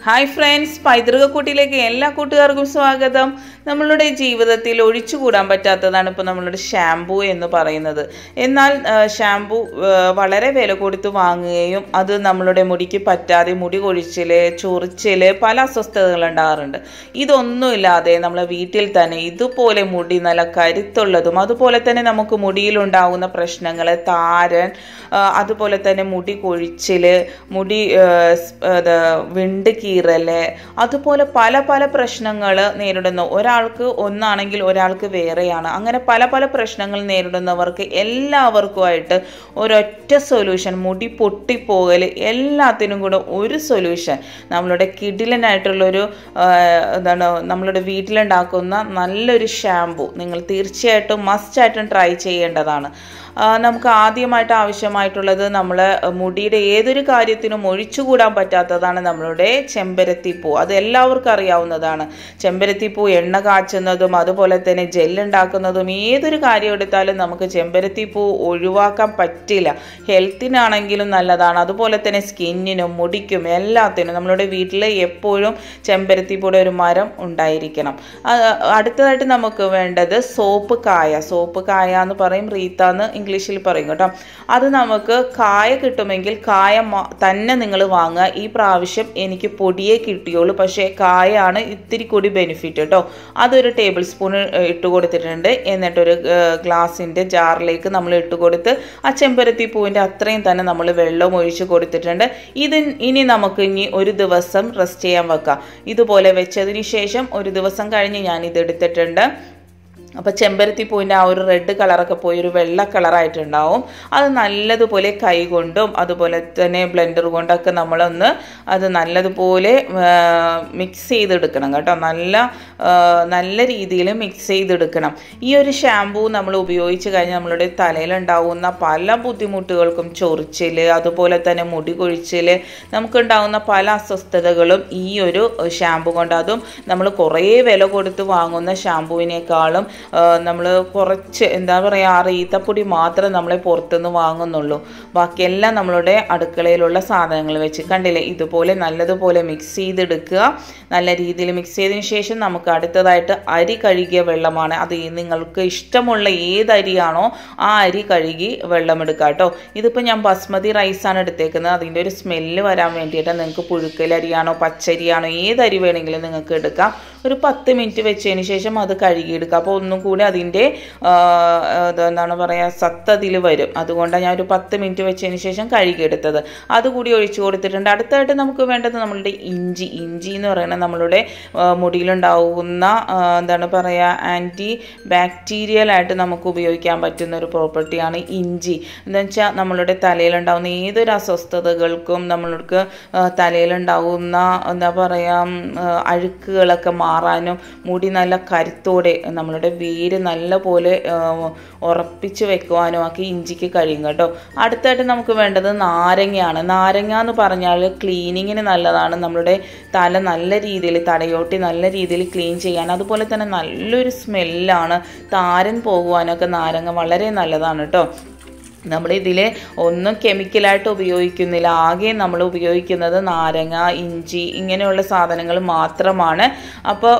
hi friends പൈതൃകക്കൂട്ടിലേക്ക് എല്ലാ കൂട്ടുകാർക്കും സ്വാഗതം നമ്മളുടെ ജീവിതത്തിൽ ഒഴിച്ചുകൂടാൻ പറ്റാത്തതാണ് ഇപ്പോൾ നമ്മളുടെ ഷാംപൂ എന്ന് പറയുന്നത് എന്നാൽ ആ, ഷാംപൂ ആ, വളരെ വില കൊടുത്ത് വാങ്ങുകയും അത് നമ്മളുടെ മുടിക്ക് പറ്റാതെ മുടി കൊഴിച്ചിൽ ചൊറിച്ചിൽ പല അസ്വസ്ഥതകൾ ഉണ്ടാകാറുണ്ട് ഇതൊന്നുമില്ലാതെ നമ്മളെ വീട്ടിൽ തന്നെ ഇതുപോലെ മുടി നല്ല കരുത്തുള്ളതും അതുപോലെ തന്നെ നമുക്ക് മുടിയിലുണ്ടാകുന്ന പ്രശ്നങ്ങൾ താരൻ ആ, അതുപോലെ തന്നെ മുടി കൊഴിച്ചിൽ മുടി ആ, സ്- അത് വിണ്ട് കീറല് അതുപോലെ പല പല പ്രശ്നങ്ങൾ നേരിടുന്ന ഒരാൾക്ക് ഒന്നാണെങ്കിൽ ഒരാൾക്ക് വേറെയാണ് അങ്ങനെ പല പല പ്രശ്നങ്ങൾ നേരിടുന്നവർക്ക് എല്ലാവർക്കുമായിട്ട് ഒരൊറ്റ സൊല്യൂഷൻ മുടി പൊട്ടിപ്പോകൽ എല്ലാത്തിനും കൂടെ ഒരു സൊല്യൂഷൻ നമ്മളുടെ കിടിലനായിട്ടുള്ളൊരു ആ, എന്താണ് നമ്മളുടെ വീട്ടിലുണ്ടാക്കുന്ന നല്ലൊരു ഷാമ്പു നിങ്ങൾ തീർച്ചയായിട്ടും മസ്റ്റായിട്ടും ട്രൈ ചെയ്യേണ്ടതാണ് ആ, നമുക്ക് ആദ്യമായിട്ട് ആവശ്യമായിട്ടുള്ളത് നമ്മൾ മുടിയുടെ ഏതൊരു കാര്യത്തിനും ഒഴിച്ചുകൂടാൻ പറ്റാത്തതാണ് നമ്മളുടെ ചെമ്പരത്തിപ്പൂ അത് എല്ലാവർക്കും അറിയാവുന്നതാണ് ചെമ്പരത്തിപ്പൂ എണ്ണ കാച്ചുന്നതും അതുപോലെ തന്നെ ജെല്ലുണ്ടാക്കുന്നതും ഏതൊരു കാര്യം എടുത്താലും നമുക്ക് ചെമ്പരത്തിപ്പൂ ഒഴിവാക്കാൻ പറ്റില്ല ഹെൽത്തിനാണെങ്കിലും നല്ലതാണ് അതുപോലെ തന്നെ സ്കിന്നിനും മുടിക്കും എല്ലാത്തിനും നമ്മളുടെ വീട്ടിൽ എപ്പോഴും ചെമ്പരത്തിപ്പൂടെ ഒരു മരം ഉണ്ടായിരിക്കണം ആ, അടുത്തതായിട്ട് നമുക്ക് വേണ്ടത് സോപ്പ് കായ സോപ്പ് കായ എന്ന് പറയും റീത്ത എന്ന് ഇംഗ്ലീഷിൽ പറയും കേട്ടോ അത് നമുക്ക് കായ കിട്ടുമെങ്കിൽ കായ മ- തന്നെ നിങ്ങൾ വാങ്ങുക ഈ പ്രാവശ്യം എനിക്ക് പൊടിയെ കിട്ടിയുള്ളൂ പക്ഷേ കായാണ് ഇത്തിരി കൂടി ബെനിഫിറ്റ് കേട്ടോ അതൊരു ടേബിൾ സ്പൂൺ ഇട്ട് കൊടുത്തിട്ടുണ്ട് എന്നിട്ടൊരു ഗ്ലാസിൻ്റെ ജാറിലേക്ക് നമ്മൾ ഇട്ട് കൊടുത്ത് ആ ചെമ്പരത്തി പൂവിൻ്റെ അത്രയും തന്നെ നമ്മൾ വെള്ളം ഒഴിച്ച് കൊടുത്തിട്ടുണ്ട് ഇത് ഇനി നമുക്ക് ഇനി ഒരു ദിവസം റെസ്റ്റ് ചെയ്യാൻ വെക്കാം ഇതുപോലെ വെച്ചതിന് ശേഷം ഒരു ദിവസം കഴിഞ്ഞ് ഞാൻ ഇത് എടുത്തിട്ടുണ്ട് അപ്പോൾ ചെമ്പരത്തി പൂവിൻ്റെ ആ ഒരു റെഡ് കളറൊക്കെ പോയി ഒരു വെള്ള കളറായിട്ടുണ്ടാവും അത് നല്ലതുപോലെ കൈ കൊണ്ടും അതുപോലെ തന്നെ ബ്ലെൻഡർ കൊണ്ടൊക്കെ നമ്മളൊന്ന് അത് നല്ലതുപോലെ മിക്സ് ചെയ്തെടുക്കണം കേട്ടോ നല്ല ആ, നല്ല രീതിയിൽ മിക്സ് ചെയ്തെടുക്കണം ഈ ഒരു ഷാമ്പൂ നമ്മൾ ഉപയോഗിച്ച് കഴിഞ്ഞാൽ നമ്മളുടെ തലയിലുണ്ടാവുന്ന പല ബുദ്ധിമുട്ടുകൾക്കും ചൊറിച്ചിൽ അതുപോലെ തന്നെ മുടി കൊഴിച്ചിൽ നമുക്കുണ്ടാവുന്ന പല അസ്വസ്ഥതകളും ഈ ഒരു ഷാമ്പു കൊണ്ട് അതും നമ്മൾ കുറേ വില കൊടുത്ത് വാങ്ങുന്ന ഷാമ്പുവിനേക്കാളും നമ്മൾ കുറച്ച് എന്താ പറയുക ആ റീത്തപ്പൊടി മാത്രം നമ്മളെ പുറത്തുനിന്ന് വാങ്ങുന്നുള്ളൂ ബാക്കിയെല്ലാം നമ്മളുടെ അടുക്കളയിലുള്ള സാധനങ്ങൾ വെച്ച് കണ്ടില്ലേ ഇതുപോലെ നല്ലതുപോലെ മിക്സ് ചെയ്തെടുക്കുക നല്ല രീതിയിൽ മിക്സ് ചെയ്തതിന് ശേഷം നമുക്ക് അടുത്തതായിട്ട് അരി കഴുകിയ വെള്ളമാണ് അത് ഈ നിങ്ങൾക്ക് ഇഷ്ടമുള്ള ഏത് അരിയാണോ ആ അരി കഴുകി വെള്ളം എടുക്കുക കേട്ടോ ഇതിപ്പോൾ ഞാൻ ബസ്മതി റൈസാണ് എടുത്തേക്കുന്നത് അതിൻ്റെ ഒരു സ്മെല്ല് വരാൻ വേണ്ടിയിട്ട് നിങ്ങൾക്ക് പുഴുക്കലരിയാണോ പച്ചരിയാണോ ഏത് അരി വേണമെങ്കിലും നിങ്ങൾക്ക് എടുക്കാം ഒരു പത്ത് മിനിറ്റ് വെച്ചതിന് ശേഷം അത് കഴുകിയെടുക്കുക അപ്പോൾ ഒന്നും കൂടി അതിൻ്റെ ആ, ഇത് എന്താണ് പറയുക സത്ത് അതിൽ വരും അതുകൊണ്ടാണ് ഞാൻ ഒരു പത്ത് മിനിറ്റ് വെച്ചതിന് ശേഷം കഴുകിയെടുത്തത് അതുകൂടി ഒഴിച്ചു കൊടുത്തിട്ടുണ്ട് അടുത്തായിട്ട് നമുക്ക് വേണ്ടത് നമ്മളുടെ ഇഞ്ചി ഇഞ്ചി എന്ന് പറയുന്നത് നമ്മളുടെ ആ, മുടിയിലുണ്ടാവുന്ന ആ, എന്താണ് പറയുക ആൻറ്റി ബാക്ടീരിയൽ ആയിട്ട് നമുക്ക് ഉപയോഗിക്കാൻ പറ്റുന്ന ഒരു പ്രോപ്പർട്ടിയാണ് ഇഞ്ചി എന്ന് വെച്ചാൽ നമ്മളുടെ തലയിലുണ്ടാവുന്ന ഏതൊരു അസ്വസ്ഥതകൾക്കും നമ്മൾക്ക് ആ, തലയിലുണ്ടാവുന്ന എന്താ പറയുക ഉം, ആ, അഴുക്കുകളൊക്കെ മാറാനും മുടി നല്ല കരുത്തോടെ നമ്മളുടെ വേര് നല്ല പോലെ ആ, ഉറപ്പിച്ച് വെക്കുവാനും ഒക്കെ ഇഞ്ചിക്ക് കഴിയും കേട്ടോ അടുത്തായിട്ട് നമുക്ക് വേണ്ടത് നാരങ്ങയാണ് നാരങ്ങ എന്ന് പറഞ്ഞാൽ ക്ലീനിങ്ങിന് നല്ലതാണ് നമ്മളുടെ തല നല്ല രീതിയിൽ തടയോട്ടി നല്ല രീതിയിൽ ക്ലീൻ ചെയ്യാൻ അതുപോലെ തന്നെ നല്ലൊരു സ്മെല്ലാണ് താരൻ പോകുവാനൊക്കെ നാരങ്ങ വളരെ നല്ലതാണ് കേട്ടോ നമ്മളിതിൽ ഒന്നും കെമിക്കലായിട്ട് ഉപയോഗിക്കുന്നില്ല ആകെ നമ്മൾ ഉപയോഗിക്കുന്നത് നാരങ്ങ ഇഞ്ചി ഇങ്ങനെയുള്ള സാധനങ്ങൾ മാത്രമാണ് അപ്പോൾ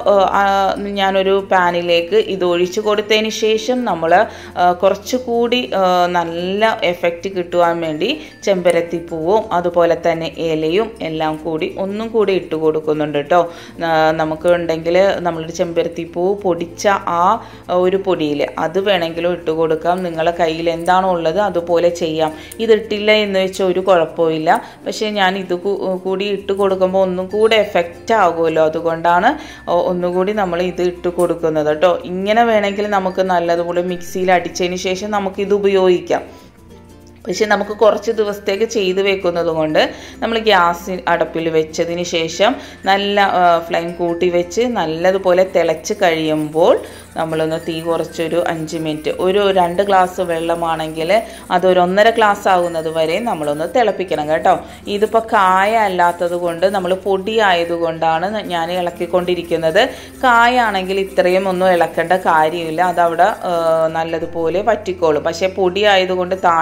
ഞാനൊരു പാനിലേക്ക് ഇത് ഒഴിച്ചു കൊടുത്തതിന് ശേഷം നമ്മൾ കുറച്ചുകൂടി ആ, നല്ല എഫക്റ്റ് കിട്ടുവാൻ വേണ്ടി ചെമ്പരത്തിപ്പൂവും അതുപോലെ തന്നെ ഇലയും എല്ലാം കൂടി ഒന്നും കൂടി ഇട്ട് കൊടുക്കുന്നുണ്ട് കേട്ടോ നമുക്ക് ഉണ്ടെങ്കിൽ നമ്മളുടെ ചെമ്പരത്തിപ്പൂ പൊടിച്ച ആ ഒരു പൊടിയിൽ അത് വേണമെങ്കിലും ഇട്ട് കൊടുക്കാം നിങ്ങളുടെ കയ്യിൽ എന്താണോ ഉള്ളത് അതുപോലെ ചെയ്യാം ഇതിട്ടില്ല എന്ന് വെച്ചാൽ ഒരു കുഴപ്പമില്ല പക്ഷേ ഞാൻ ഇത് കൂ- കൂടി ഇട്ട് കൊടുക്കുമ്പോൾ ഒന്നും കൂടെ എഫക്റ്റ് ആകുമല്ലോ അതുകൊണ്ടാണ് ഒ- ഒന്നുകൂടി നമ്മൾ ഇത് ഇട്ട് കൊടുക്കുന്നത് കേട്ടോ ഇങ്ങനെ വേണമെങ്കിൽ നമുക്ക് നല്ലതുപോലെ മിക്സിയിൽ അടിച്ചതിന് ശേഷം നമുക്കിത് ഉപയോഗിക്കാം പക്ഷെ നമുക്ക് കുറച്ച് ദിവസത്തേക്ക് ചെയ്ത് വെക്കുന്നത് കൊണ്ട് നമ്മൾ ഗ്യാസ് അടുപ്പിൽ വെച്ചതിന് ശേഷം നല്ല ഫ്ലെയിം കൂട്ടി വെച്ച് നല്ലതുപോലെ തിളച്ച് കഴിയുമ്പോൾ നമ്മളൊന്ന് തീ കുറച്ചൊരു അഞ്ച് മിനിറ്റ് ഒരു രണ്ട് ഗ്ലാസ് വെള്ളമാണെങ്കിൽ അതൊരു ഒന്നര ഗ്ലാസ് ആകുന്നത് വരെ നമ്മളൊന്ന് തിളപ്പിക്കണം കേട്ടോ ഇതിപ്പോൾ കായ അല്ലാത്തത് കൊണ്ട് നമ്മൾ പൊടി ആയതുകൊണ്ടാണ് ഞാൻ ഇളക്കിക്കൊണ്ടിരിക്കുന്നത് കായ ആണെങ്കിൽ ഇത്രയും ഒന്നും ഇളക്കേണ്ട കാര്യമില്ല അതവിടെ ആ, നല്ലതുപോലെ വറ്റിക്കോളും പക്ഷേ പൊടി ആയതുകൊണ്ട് താഴെ പോയി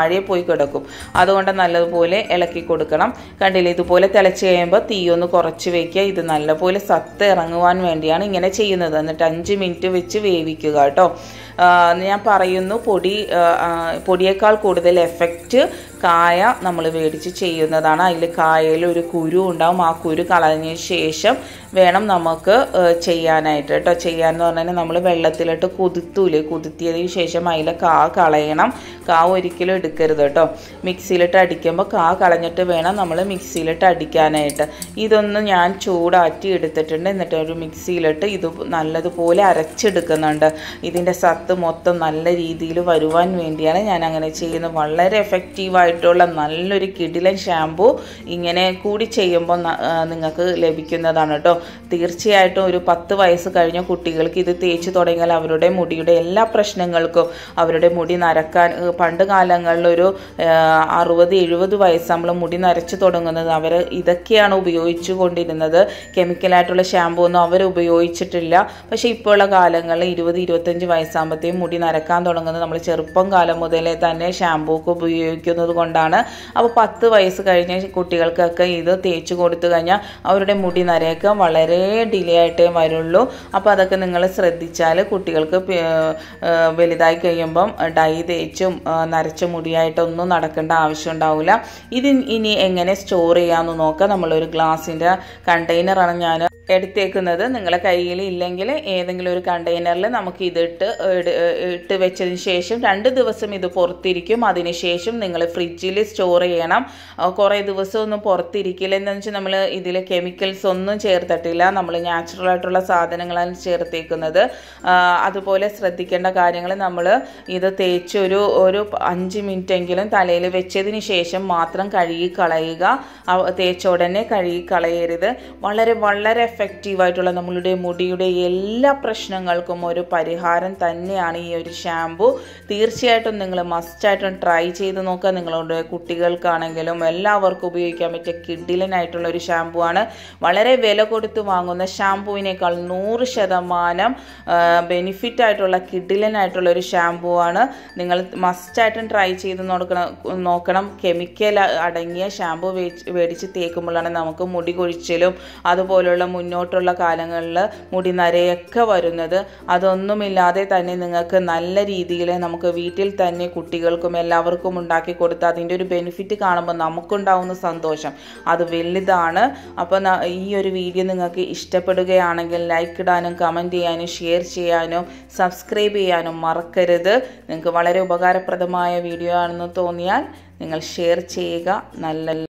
കിടക്കും അതുകൊണ്ട് നല്ലതുപോലെ ഇളക്കി കൊടുക്കണം കണ്ടില്ലേ ഇതുപോലെ തിളച്ച് കഴിയുമ്പോൾ തീ ഒന്ന് കുറച്ച് വെക്കുക ഇത് നല്ലപോലെ സത്ത് ഇറങ്ങുവാൻ വേണ്ടിയാണ് ഇങ്ങനെ ചെയ്യുന്നത് എന്നിട്ട് അഞ്ച് മിനിറ്റ് വെച്ച് വേവിക്കുക കേട്ടോ ആ, ഞാൻ പറയുന്നു പൊടി ആ, ആ, പൊടിയേക്കാൾ കൂടുതൽ എഫക്റ്റ് കായ നമ്മൾ മേടിച്ച് ചെയ്യുന്നതാണ് അതിൽ കായയിൽ ഒരു കുരു ഉണ്ടാവും ആ കുരു കളഞ്ഞതിന് ശേഷം വേണം നമുക്ക് ആ, ചെയ്യാനായിട്ട് കേട്ടോ ചെയ്യാന്ന് പറഞ്ഞാൽ നമ്മൾ വെള്ളത്തിലിട്ട് കുതിർത്തൂലേ കുതിർത്തിയതിന് ശേഷം അതിലെ കാ കളയണം കാ ഒരിക്കലും എടുക്കരുത് കേട്ടോ മിക്സിയിലിട്ട് അടിക്കുമ്പോൾ കാ കളഞ്ഞിട്ട് വേണം നമ്മൾ മിക്സിയിലിട്ട് അടിക്കാനായിട്ട് ഇതൊന്ന് ഞാൻ ചൂടാറ്റി എടുത്തിട്ടുണ്ട് എന്നിട്ട് ഒരു മിക്സിയിലിട്ട് ഇത് നല്ലതുപോലെ അരച്ചെടുക്കുന്നുണ്ട് ഇതിൻ്റെ സത്ത് മൊത്തം നല്ല രീതിയിൽ വരുവാൻ വേണ്ടിയാണ് ഞാൻ അങ്ങനെ ചെയ്യുന്നത് വളരെ എഫക്റ്റീവായിട്ടുള്ള നല്ലൊരു കിടിലൻ ഷാമ്പു ഇങ്ങനെ കൂടി ചെയ്യുമ്പോൾ ന- ആ, നിങ്ങൾക്ക് ലഭിക്കുന്നതാണ് കേട്ടോ തീർച്ചയായിട്ടും ഒരു പത്ത് വയസ്സ് കഴിഞ്ഞ കുട്ടികൾക്ക് ഇത് തേച്ച് തുടങ്ങിയാൽ അവരുടെ മുടിയുടെ എല്ലാ പ്രശ്നങ്ങൾക്കും അവരുടെ മുടി നരക്കാൻ ഏഹ് പണ്ട് കാലങ്ങളിൽ ഒരു ഏഹ് അറുപത് എഴുപത് വയസ്സ് നമ്മൾ മുടി നരച്ചു തുടങ്ങുന്നത് അവർ ഇതൊക്കെയാണ് ഉപയോഗിച്ചു കൊണ്ടിരുന്നത് കെമിക്കലായിട്ടുള്ള ഷാമ്പൂ ഒന്നും അവർ ഉപയോഗിച്ചിട്ടില്ല പക്ഷേ ഇപ്പോഴുള്ള കാലങ്ങളിൽ ഇരുപത് ഇരുപത്തഞ്ച് വയസ്സാകുമ്പോഴത്തേക്കും മുടി നരക്കാൻ തുടങ്ങുന്നത് നമ്മൾ ചെറുപ്പം കാലം മുതലേ തന്നെ ഷാമ്പൂ ഒക്കെ ഉപയോഗിക്കുന്നത് കൊണ്ടാണ് അപ്പോൾ പത്ത് വയസ്സ് കഴിഞ്ഞ കുട്ടികൾക്കൊക്കെ ഇത് തേച്ച് കൊടുത്തു കഴിഞ്ഞാൽ അവരുടെ മുടി നരയൊക്കെ വളരെ ഡിലേ ആയിട്ടേ വരുള്ളൂ അപ്പോൾ അതൊക്കെ നിങ്ങൾ ശ്രദ്ധിച്ചാൽ കുട്ടികൾക്ക് പി- ഏഹ് വലുതായി കഴിയുമ്പം ഡൈ തേച്ചും ആ, നരച്ച മുടിയായിട്ടൊന്നും നടക്കേണ്ട ആവശ്യം ഉണ്ടാവില്ല ഇത് ഇനി എങ്ങനെ സ്റ്റോർ ചെയ്യാമെന്ന് നോക്കാം നമ്മളൊരു ഗ്ലാസിൻ്റെ കണ്ടെയ്നറാണ് ഞാൻ എടുത്തേക്കുന്നത് നിങ്ങളെ കയ്യിൽ ഇല്ലെങ്കിൽ ഏതെങ്കിലും ഒരു കണ്ടെയ്നറിൽ നമുക്ക് ഇതിട്ട് ഇട്- ഇട്ട് വെച്ചതിന് ശേഷം രണ്ട് ദിവസം ഇത് പുറത്തിരിക്കും അതിന് ശേഷം നിങ്ങൾ ഫ്രിഡ്ജിൽ സ്റ്റോർ ചെയ്യണം ആ, കുറേ ദിവസം ഒന്നും പുറത്തിരിക്കില്ല എന്താണെന്ന് വെച്ചാൽ നമ്മൾ ഇതിൽ കെമിക്കൽസ് ഒന്നും ചേർത്തിട്ടില്ല നമ്മൾ നാച്ചുറൽ ആയിട്ടുള്ള സാധനങ്ങളാണ് ചേർത്തേക്കുന്നത് ആ, അതുപോലെ ശ്രദ്ധിക്കേണ്ട കാര്യങ്ങൾ നമ്മൾ ഇത് തേച്ച് ഒരു ഒരു അഞ്ച് മിനിറ്റ് എങ്കിലും തലയിൽ വെച്ചതിന് ശേഷം മാത്രം കഴുകി കളയുക അവ- തേച്ച ഉടനെ കഴുകി കളയരുത് വളരെ വളരെ എഫക്റ്റീവായിട്ടുള്ള നമ്മളുടെ മുടിയുടെ എല്ലാ പ്രശ്നങ്ങൾക്കും ഒരു പരിഹാരം തന്നെയാണ് ഈ ഒരു ഷാമ്പു തീർച്ചയായിട്ടും നിങ്ങൾ മസ്റ്റായിട്ടും ട്രൈ ചെയ്ത് നോക്കുക നിങ്ങളുടെ കുട്ടികൾക്കാണെങ്കിലും എല്ലാവർക്കും ഉപയോഗിക്കാൻ പറ്റിയ കിഡിലനായിട്ടുള്ള ഒരു ഷാമ്പു ആണ് വളരെ വില കൊടുത്ത് വാങ്ങുന്ന ഷാമ്പുവിനേക്കാൾ നൂറ് ശതമാനം ബെനിഫിറ്റ് ആയിട്ടുള്ള കിഡിലനായിട്ടുള്ള ഒരു ഷാമ്പു ആണ് നിങ്ങൾ മസ്റ്റായിട്ടും ട്രൈ ചെയ്ത് നോക്കണം നോക്കണം കെമിക്കൽ അടങ്ങിയ ഷാമ്പു മേടിച്ച് തേക്കുമ്പോഴാണ് നമുക്ക് മുടി കൊഴിച്ചിലും അതുപോലുള്ള മുന്നോട്ടുള്ള കാലങ്ങളിൽ മുടി നരയൊക്കെ വരുന്നത് അതൊന്നുമില്ലാതെ തന്നെ നിങ്ങൾക്ക് നല്ല രീതിയിൽ നമുക്ക് വീട്ടിൽ തന്നെ കുട്ടികൾക്കും എല്ലാവർക്കും ഉണ്ടാക്കി കൊടുത്ത് അതിൻ്റെ ഒരു ബെനിഫിറ്റ് കാണുമ്പോൾ നമുക്കുണ്ടാവുന്ന സന്തോഷം അത് വലുതാണ് അപ്പോൾ ഈ ഒരു വീഡിയോ നിങ്ങൾക്ക് ഇഷ്ടപ്പെടുകയാണെങ്കിൽ ലൈക്ക് ഇടാനും കമൻറ്റ് ചെയ്യാനും ഷെയർ ചെയ്യാനും സബ്സ്ക്രൈബ് ചെയ്യാനും മറക്കരുത് നിങ്ങൾക്ക് വളരെ ഉപകാരപ്രദമായ വീഡിയോ ആണെന്ന് തോന്നിയാൽ നിങ്ങൾ ഷെയർ ചെയ്യുക നല്ല